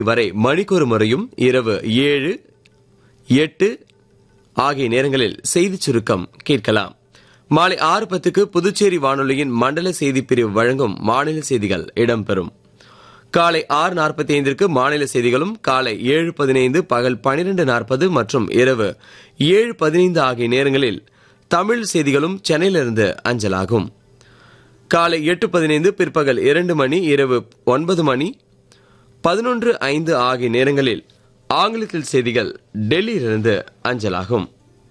வரை மணிக்கொரு முறையும் இரவு ஏழு எட்டு ஆகிய நேரங்களில் செய்திச் சுருக்கம் கேட்கலாம் மாலை ஆறு பத்துக்கு புதுச்சேரி வானொலியின் மண்டல செய்திப் பிரிவு வழங்கும் மாநில செய்திகள் இடம்பெறும் காலை ஆறு நாற்பத்தி ஐந்திற்கு மாநில செய்திகளும் காலை ஏழு பதினைந்து பகல் பனிரெண்டு நாற்பது மற்றும் இரவு ஏழு பதினைந்து ஆகிய நேரங்களில் தமிழ் செய்திகளும் சென்னையிலிருந்து அஞ்சலாகும் காலை எட்டு பதினைந்து பிற்பகல் இரண்டு மணி இரவு ஒன்பது மணி பதினொன்று ஐந்து ஆகிய நேரங்களில் ஆங்கிலத்தில் செய்திகள் டெல்லியிலிருந்து அஞ்சலாகும்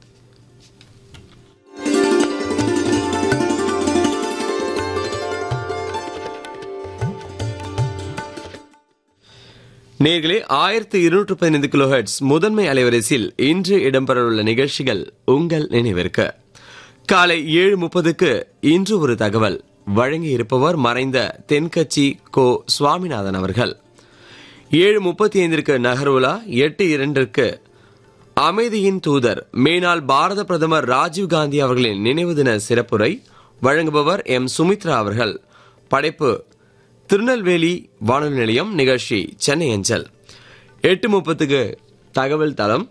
நேர்களே ஆயிரத்து இருநூற்று பதினைந்து கிலோஹெட்ஸ் முதன்மை அலைவரிசையில் இன்று இடம்பெறவுள்ள நிகழ்ச்சிகள் உங்கள் நினைவிற்கு காலை ஏழு முப்பதுக்கு இன்று ஒரு தகவல் வழங்கி இருப்பவர் மறைந்த தென்கட்சி கோ சுவாமிநாதன் அவர்கள் ஏழு முப்பத்தி ஐந்திற்கு நகர்வுலா எட்டு இரண்டிற்கு அமைதியின் தூதர் மேனாள் பாரத பிரதமர் ராஜீவ் காந்தி அவர்களின் நினைவு தின சிறப்புரை வழங்குபவர் எம் சுமித்ரா அவர்கள் படைப்பு திருநெல்வேலி வானொலி நிலையம் நிகழ்ச்சி சென்னை அஞ்சல் எட்டு முப்பத்துக்கு தகவல் தளம்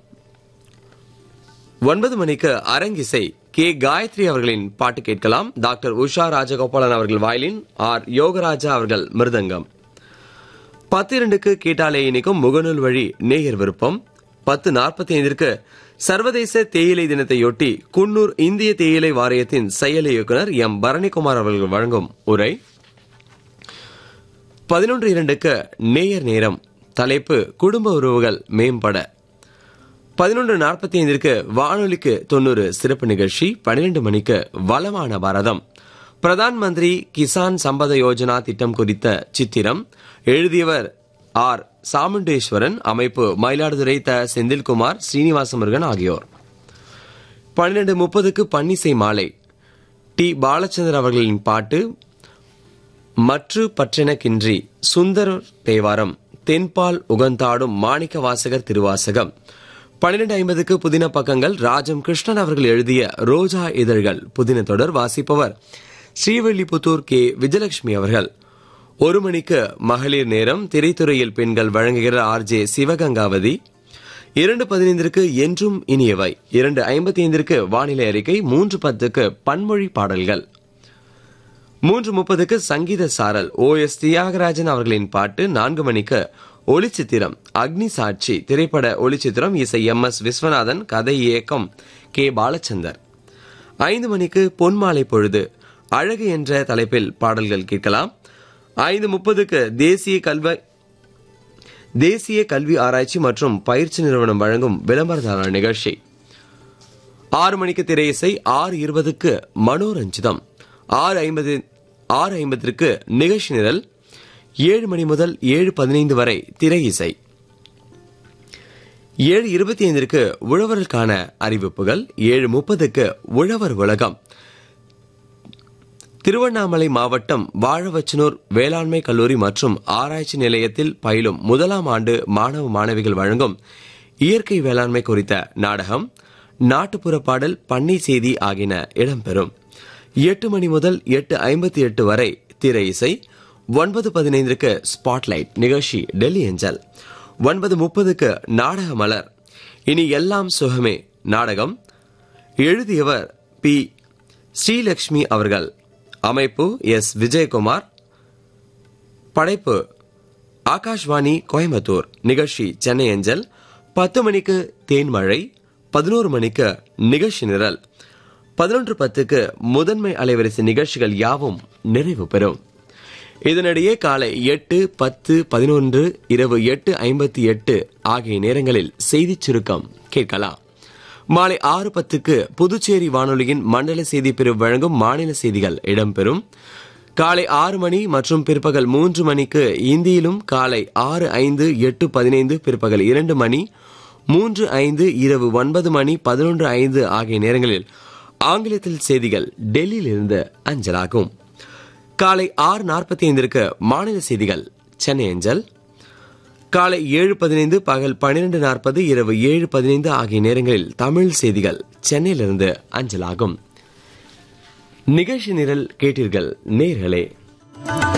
ஒன்பது மணிக்கு அரங்கிசை கே காயத்ரி அவர்களின் பாட்டு கேட்கலாம் டாக்டர் உஷா ராஜகோபாலன் அவர்கள் வயலின் ஆர் யோகராஜா அவர்கள் மிருதங்கம் பத்து இரண்டுக்கு கேட்டாலே இணைக்கும் முகநூல் வழி நேயர் விருப்பம் பத்து நாற்பத்தி ஐந்திற்கு சர்வதேச தேயிலை தினத்தையொட்டி குன்னூர் இந்திய தேயிலை வாரியத்தின் செயல் இயக்குனர் எம் பரணிக்குமார் அவர்கள் வழங்கும் உரை பதினொன்று இரண்டுக்கு நேயர் நேரம் தலைப்பு குடும்ப உறவுகள் மேம்பட பதினொன்று நாற்பத்தி ஐந்திற்கு வானொலிக்கு தொண்ணூறு சிறப்பு நிகழ்ச்சி பன்னிரண்டு மணிக்கு வளமான பாரதம் பிரதான் மந்திரி கிசான் சம்பத யோஜனா திட்டம் குறித்த சித்திரம் எழுதியவர் ஆர் சாமுண்டேஸ்வரன் அமைப்பு மயிலாடுதுறை த செந்தில்குமார் ஸ்ரீனிவாச முருகன் ஆகியோர் பன்னிரண்டு முப்பதுக்கு பன்னிசை மாலை டி பாலச்சந்தர் அவர்களின் பாட்டு மற்று பற்றெனக்கின்றி சுந்தர தேவாரம் தென்பால் உகந்தாடும் மாணிக்க வாசகர் திருவாசகம் பன்னிரண்டு ஐம்பதுக்கு புதின பக்கங்கள் ராஜம் கிருஷ்ணன் அவர்கள் எழுதிய ரோஜா இதழ்கள் புதின தொடர் வாசிப்பவர் ஸ்ரீவில்லிபுத்தூர் கே விஜயலட்சுமி அவர்கள் ஒரு மணிக்கு மகளிர் நேரம் திரைத்துறையில் பெண்கள் வழங்குகிற ஆர் ஜே சிவகங்காவதி இரண்டு பதினைந்திற்கு என்றும் இனியவை இரண்டு ஐம்பத்தி ஐந்திற்கு வானிலை அறிக்கை மூன்று பத்துக்கு பன்மொழி பாடல்கள் மூன்று முப்பதுக்கு சங்கீத சாரல் ஓ எஸ் தியாகராஜன் அவர்களின் பாட்டு நான்கு மணிக்கு ஒளிச்சித்திரம் அக்னி சாட்சி திரைப்பட ஒளிச்சித்திரம் இசை எம் எஸ் விஸ்வநாதன் கதை இயக்கம் கே பாலச்சந்தர் ஐந்து மணிக்கு பொன்மாலை பொழுது அழகு என்ற தலைப்பில் பாடல்கள் கேட்கலாம் ஐந்து முப்பதுக்கு தேசிய கல்வி தேசிய கல்வி ஆராய்ச்சி மற்றும் பயிற்சி நிறுவனம் வழங்கும் விளம்பரதாரர் நிகழ்ச்சி ஆறு மணிக்கு திரையிசை ஆறு இருபதுக்கு மனோரஞ்சிதம் ஆறு ஐம்பது ஆறு ஐம்பத்திற்கு நிகழ்ச்சி நிரல் ஏழு மணி முதல் ஏழு பதினைந்து வரை திரை இசை ஏழு இருபத்தி ஐந்திற்கு உழவர்களுக்கான அறிவிப்புகள் ஏழு முப்பதுக்கு உழவர் உலகம் திருவண்ணாமலை மாவட்டம் வாழவச்சனூர் வேளாண்மை கல்லூரி மற்றும் ஆராய்ச்சி நிலையத்தில் பயிலும் முதலாம் ஆண்டு மாணவ மாணவிகள் வழங்கும் இயற்கை வேளாண்மை குறித்த நாடகம் நாட்டுப்புற பாடல் பண்ணை செய்தி ஆகியன இடம்பெறும் எட்டு மணி முதல் எட்டு ஐம்பத்தி எட்டு வரை திரை இசை ஒன்பது பதினைந்திற்கு ஸ்பாட்லைட் நிகழ்ச்சி டெல்லி ஏஞ்சல் ஒன்பது முப்பதுக்கு நாடக மலர் இனி எல்லாம் சுகமே நாடகம் எழுதியவர் பி ஸ்ரீலக்ஷ்மி அவர்கள் அமைப்பு எஸ் விஜயகுமார் படைப்பு ஆகாஷ்வாணி கோயம்புத்தூர் நிகழ்ச்சி சென்னை அஞ்சல் பத்து மணிக்கு தேன்மழை பதினோரு மணிக்கு நிகழ்ச்சி நிரல் பதினொன்று பத்துக்கு முதன்மை அலைவரிசை நிகழ்ச்சிகள் யாவும் நிறைவு பெறும் இதனிடையே காலை எட்டு பத்து பதினொன்று இரவு எட்டு ஐம்பத்தி எட்டு ஆகிய நேரங்களில் செய்திச் சுருக்கம் கேட்கலாம் மாலை ஆறு பத்துக்கு புதுச்சேரி வானொலியின் மண்டல செய்தி பிரிவு வழங்கும் மாநில செய்திகள் இடம்பெறும் காலை ஆறு மணி மற்றும் பிற்பகல் மூன்று மணிக்கு இந்தியிலும் காலை ஆறு ஐந்து எட்டு பதினைந்து பிற்பகல் இரண்டு மணி மூன்று ஐந்து இரவு ஒன்பது மணி பதினொன்று ஐந்து ஆகிய நேரங்களில் ஆங்கிலத்தில் செய்திகள் டெல்லியிலிருந்து அஞ்சலாகும் காலை ஆறு நாற்பத்தி ஐந்திற்கு மாநில செய்திகள் சென்னை அஞ்சல் காலை ஏழு பதினைந்து பகல் பன்னிரண்டு நாற்பது இரவு ஏழு பதினைந்து ஆகிய நேரங்களில் தமிழ் செய்திகள் சென்னையிலிருந்து அஞ்சலாகும் நிகழ்ச்சி நிரல் கேட்டீர்கள் நேர்களே